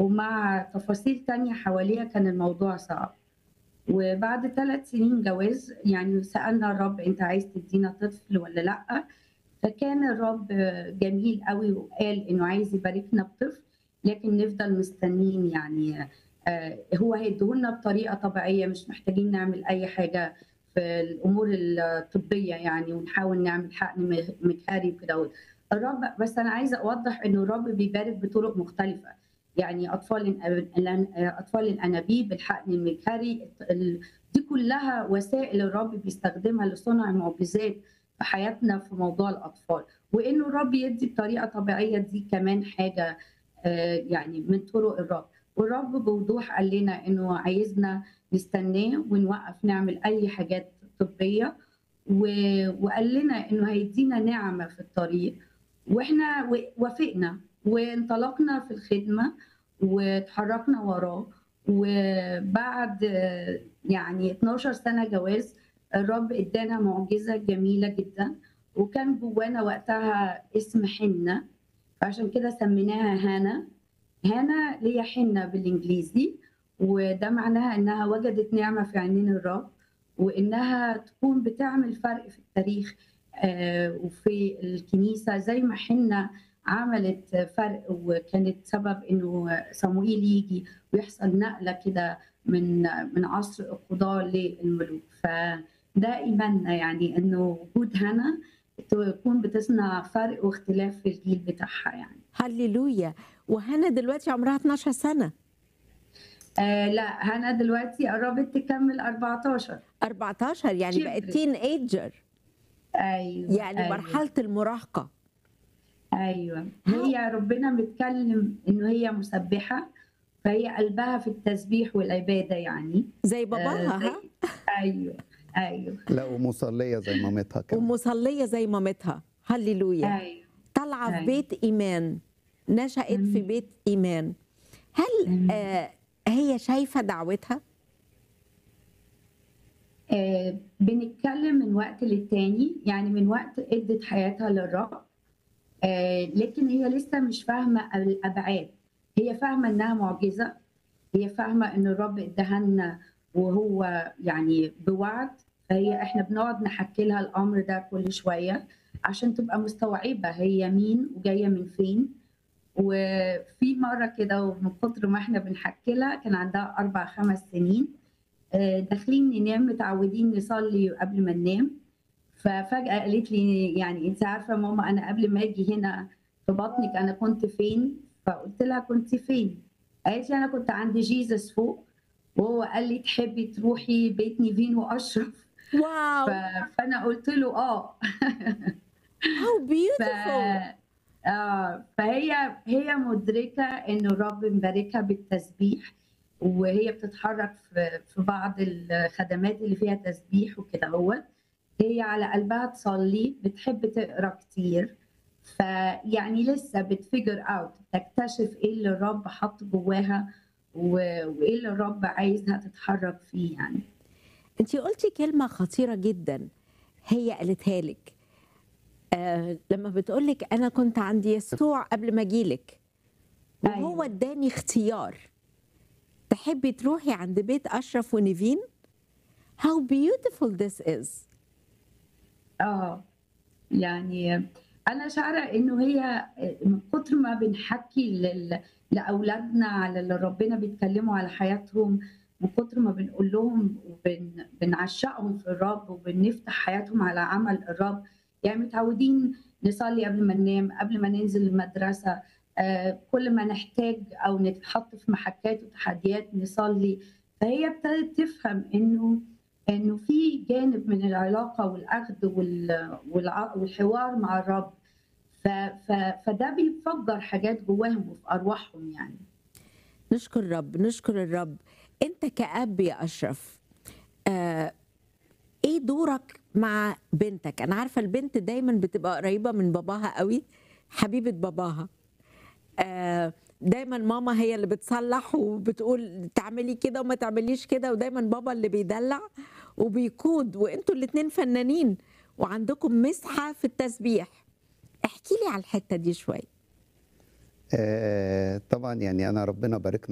ومع تفاصيل تانية حواليها كان الموضوع صعب وبعد ثلاث سنين جواز يعني سألنا الرب أنت عايز تدينا طفل ولا لأ فكان الرب جميل قوي وقال إنه عايز يباركنا بطفل لكن نفضل مستنين يعني آه، هو هيديهولنا بطريقة طبيعية مش محتاجين نعمل أي حاجة في الأمور الطبية يعني ونحاول نعمل حقن مجهري وكده الرب بس أنا عايزة أوضح إنه الرب بيبارك بطرق مختلفة يعني اطفال اطفال الانابيب الحقن المجهري دي كلها وسائل الرب بيستخدمها لصنع معجزات في حياتنا في موضوع الاطفال وانه الرب يدي بطريقه طبيعيه دي كمان حاجه يعني من طرق الرب والرب بوضوح قال لنا انه عايزنا نستناه ونوقف نعمل اي حاجات طبيه وقال لنا انه هيدينا نعمه في الطريق واحنا وافقنا وانطلقنا في الخدمة وتحركنا وراه وبعد يعني 12 سنة جواز الرب ادانا معجزة جميلة جدا وكان جوانا وقتها اسم حنة فعشان كده سميناها هانا هانا اللي هي حنة بالانجليزي وده معناها انها وجدت نعمة في عينين الرب وانها تكون بتعمل فرق في التاريخ وفي الكنيسة زي ما حنة عملت فرق وكانت سبب انه صموئيل يجي ويحصل نقله كده من من عصر القضاه للملوك فده ايماننا يعني انه وجود هنا تكون بتصنع فرق واختلاف في الجيل بتاعها يعني هللويا وهنا دلوقتي عمرها 12 سنه آه لا هنا دلوقتي قربت تكمل 14 14 يعني كبرت. بقت تين ايجر ايوه يعني أيوة. مرحله المراهقه ايوه هي ربنا متكلم انه هي مسبحه فهي قلبها في التسبيح والعباده يعني زي باباها آه، ها زي- ايوه ايوه لا ومصليه زي مامتها كمان ومصليه زي مامتها هللويا ايوه طالعه في أيوة. بيت ايمان نشأت في أمين. بيت ايمان هل أمين. آه هي شايفه دعوتها آه بنتكلم من وقت للتاني يعني من وقت ادت حياتها للرب آه لكن هي لسه مش فاهمه الابعاد هي فاهمه انها معجزه هي فاهمه ان الرب اداها لنا وهو يعني بوعد فهي احنا بنقعد نحكي لها الامر ده كل شويه عشان تبقى مستوعبه هي مين وجايه من فين وفي مره كده ومن كتر ما احنا بنحكي لها كان عندها اربع خمس سنين آه، داخلين ننام متعودين نصلي قبل ما ننام ففجاه قالت لي يعني انت عارفه ماما انا قبل ما اجي هنا في بطنك انا كنت فين فقلت لها كنت فين قالت لي انا كنت عند جيزس فوق وهو قال لي تحبي تروحي بيت نيفين واشرف واو ف- فانا قلت له اه هاو ف... بيوتيفول آه فهي هي مدركه انه الرب مباركها بالتسبيح وهي بتتحرك في في بعض الخدمات اللي فيها تسبيح وكده هو هي على قلبها تصلي بتحب تقرا كتير فيعني لسه بتفجر اوت تكتشف ايه اللي الرب حط جواها و- وايه اللي الرب عايزها تتحرك فيه يعني انت قلتي كلمه خطيره جدا هي قالتها لك آه لما بتقولك انا كنت عند يسوع قبل ما اجيلك وهو أيوة. اداني اختيار تحبي تروحي عند بيت اشرف ونيفين how beautiful this is اه يعني انا شعره انه هي من كتر ما بنحكي لل... لاولادنا على اللي ربنا بيتكلموا على حياتهم من كتر ما بنقول لهم وبنعشقهم في الرب وبنفتح حياتهم على عمل الرب يعني متعودين نصلي قبل ما ننام قبل ما ننزل المدرسه آه كل ما نحتاج او نتحط في محكات وتحديات نصلي فهي ابتدت تفهم انه انه في جانب من العلاقه والاخذ وال- والع- والحوار مع الرب ف... ف... فده بيفجر حاجات جواهم وفي ارواحهم يعني نشكر الرب نشكر الرب انت كأب يا اشرف آه ايه دورك مع بنتك انا عارفه البنت دايما بتبقى قريبه من باباها قوي حبيبه باباها آه دايما ماما هي اللي بتصلح وبتقول تعملي كده وما تعمليش كده ودايما بابا اللي بيدلع وبيقود وانتوا الاتنين فنانين وعندكم مسحه في التسبيح احكي لي على الحته دي شويه آه، طبعا يعني انا ربنا باركنا